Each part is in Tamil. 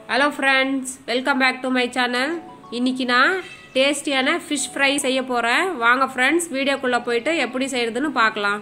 hello friends welcome back to my channel இன்னைக்கு நான் டேஸ்டியான ஃபிஷ் ஃப்ரை செய்ய போகிறேன் வாங்க ஃப்ரெண்ட்ஸ் வீடியோக்குள்ளே போயிட்டு எப்படி செய்யறதுன்னு பார்க்கலாம்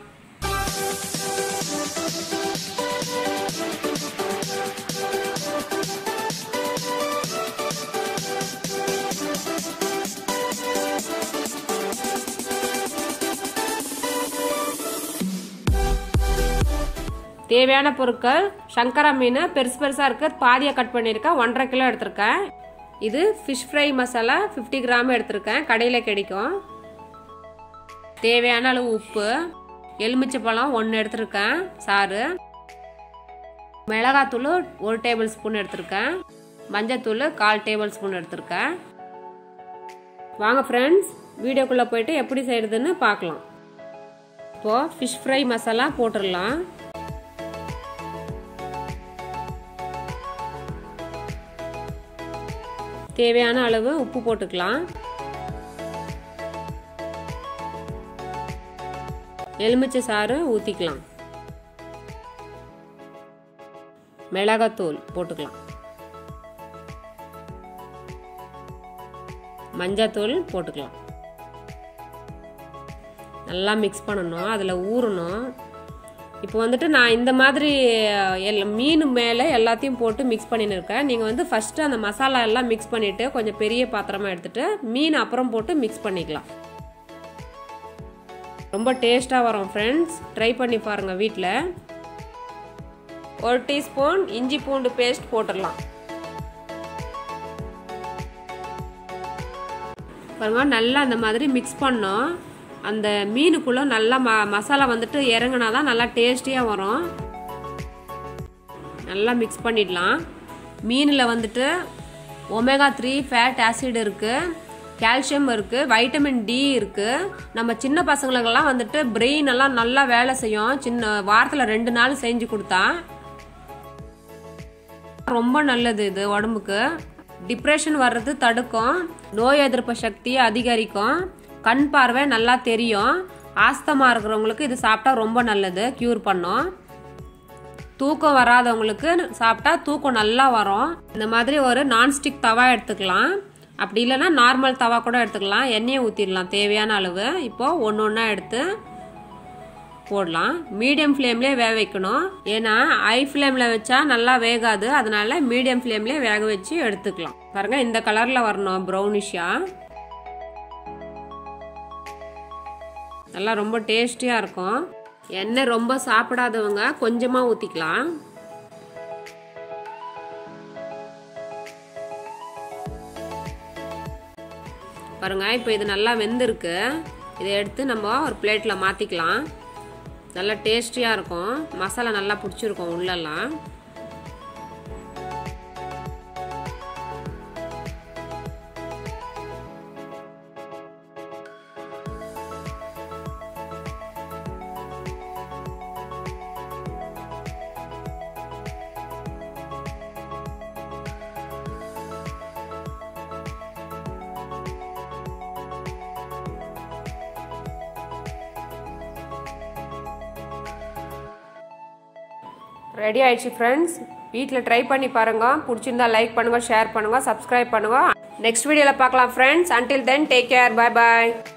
தேவையான பொருட்கள் சங்கரா மீன் பெருசு பெருசாக இருக்க பாதியை கட் பண்ணியிருக்கேன் ஒன்றரை கிலோ எடுத்திருக்கேன் இது fish fry masala fifty gram எடுத்திருக்கேன் கடையில் கிடைக்கும் தேவையான அளவு உப்பு எலுமிச்சை பழம் ஒன்று எடுத்திருக்கேன் சாறு மிளகாத்தூள் ஒரு டேபிள் ஸ்பூன் எடுத்திருக்கேன் மஞ்சத்தூள் கால் டேபிள் ஸ்பூன் எடுத்திருக்கேன் வாங்க ஃப்ரெண்ட்ஸ் வீடியோக்குள்ளே போயிட்டு எப்படி செய்கிறதுன்னு பார்க்கலாம் இப்போது ஃபிஷ் ஃப்ரை மசாலா போட்டுடலாம் தேவையான அளவு உப்பு போட்டுக்கலாம் எலுமிச்சை சாறு ஊற்றிக்கலாம் மிளகாத்தூள் போட்டுக்கலாம் மஞ்சத்தூள் போட்டுக்கலாம் நல்லா மிக்ஸ் பண்ணணும் அதில் ஊறணும் இப்போ வந்துட்டு நான் இந்த மாதிரி எல்லாம் மீன் மேலே எல்லாத்தையும் போட்டு மிக்ஸ் பண்ணின்னு இருக்கேன் நீங்கள் வந்து ஃபஸ்ட்டு அந்த மசாலா எல்லாம் மிக்ஸ் பண்ணிவிட்டு கொஞ்சம் பெரிய பாத்திரமாக எடுத்துகிட்டு மீன் அப்புறம் போட்டு மிக்ஸ் பண்ணிக்கலாம் ரொம்ப டேஸ்ட்டாக வரும் ஃப்ரெண்ட்ஸ் ட்ரை பண்ணி பாருங்கள் வீட்டில் ஒரு டீஸ்பூன் இஞ்சி பூண்டு பேஸ்ட் போட்டுடலாம் பாருங்க நல்லா அந்த மாதிரி மிக்ஸ் பண்ணோம் அந்த மீனுக்குள்ளே நல்லா ம மசாலா வந்துட்டு இறங்கினா தான் நல்லா டேஸ்டியாக வரும் நல்லா மிக்ஸ் பண்ணிடலாம் மீனில் வந்துட்டு ஒமேகா த்ரீ ஃபேட் ஆசிட் இருக்குது கால்சியம் இருக்குது வைட்டமின் டி இருக்குது நம்ம சின்ன பசங்களுக்கெல்லாம் வந்துட்டு பிரெயின் எல்லாம் நல்லா வேலை செய்யும் சின்ன வாரத்தில் ரெண்டு நாள் செஞ்சு கொடுத்தா ரொம்ப நல்லது இது உடம்புக்கு டிப்ரெஷன் வர்றது தடுக்கும் நோய் எதிர்ப்பு சக்தியை அதிகரிக்கும் கண் பார்வை நல்லா தெரியும் ஆஸ்தமா இருக்கிறவங்களுக்கு இது சாப்பிட்டா ரொம்ப நல்லது க்யூர் பண்ணும் தூக்கம் வராதவங்களுக்கு சாப்பிட்டா தூக்கம் நல்லா வரும் இந்த மாதிரி ஒரு நான்ஸ்டிக் தவா எடுத்துக்கலாம் அப்படி இல்லைன்னா நார்மல் தவா கூட எடுத்துக்கலாம் எண்ணெயை ஊற்றிடலாம் தேவையான அளவு இப்போது ஒன்று ஒன்றா எடுத்து போடலாம் மீடியம் ஃப்ளேம்லேயே வேக வைக்கணும் ஏன்னா ஹை ஃப்ளேமில் வச்சா நல்லா வேகாது அதனால மீடியம் ஃப்ளேம்லேயே வேக வச்சு எடுத்துக்கலாம் பாருங்க இந்த கலரில் வரணும் ப்ரௌனிஷாக நல்லா ரொம்ப டேஸ்டியாக இருக்கும் எண்ணெய் ரொம்ப சாப்பிடாதவங்க கொஞ்சமாக ஊற்றிக்கலாம் பாருங்க இப்போ இது நல்லா வெந்திருக்கு இதை எடுத்து நம்ம ஒரு பிளேட்டில் மாற்றிக்கலாம் நல்லா டேஸ்டியாக இருக்கும் மசாலா நல்லா பிடிச்சிருக்கும் உள்ளெல்லாம் ரெடி ஆயிடுச்சு ஃப்ரெண்ட்ஸ் வீட்டில் ட்ரை பண்ணி பாருங்க பிடிச்சிருந்தா லைக் பண்ணுங்க ஷேர் பண்ணுங்க சப்ஸ்கிரைப் பண்ணுங்க நெக்ஸ்ட் வீடியோவில் பார்க்கலாம் friends until then take care bye பாய்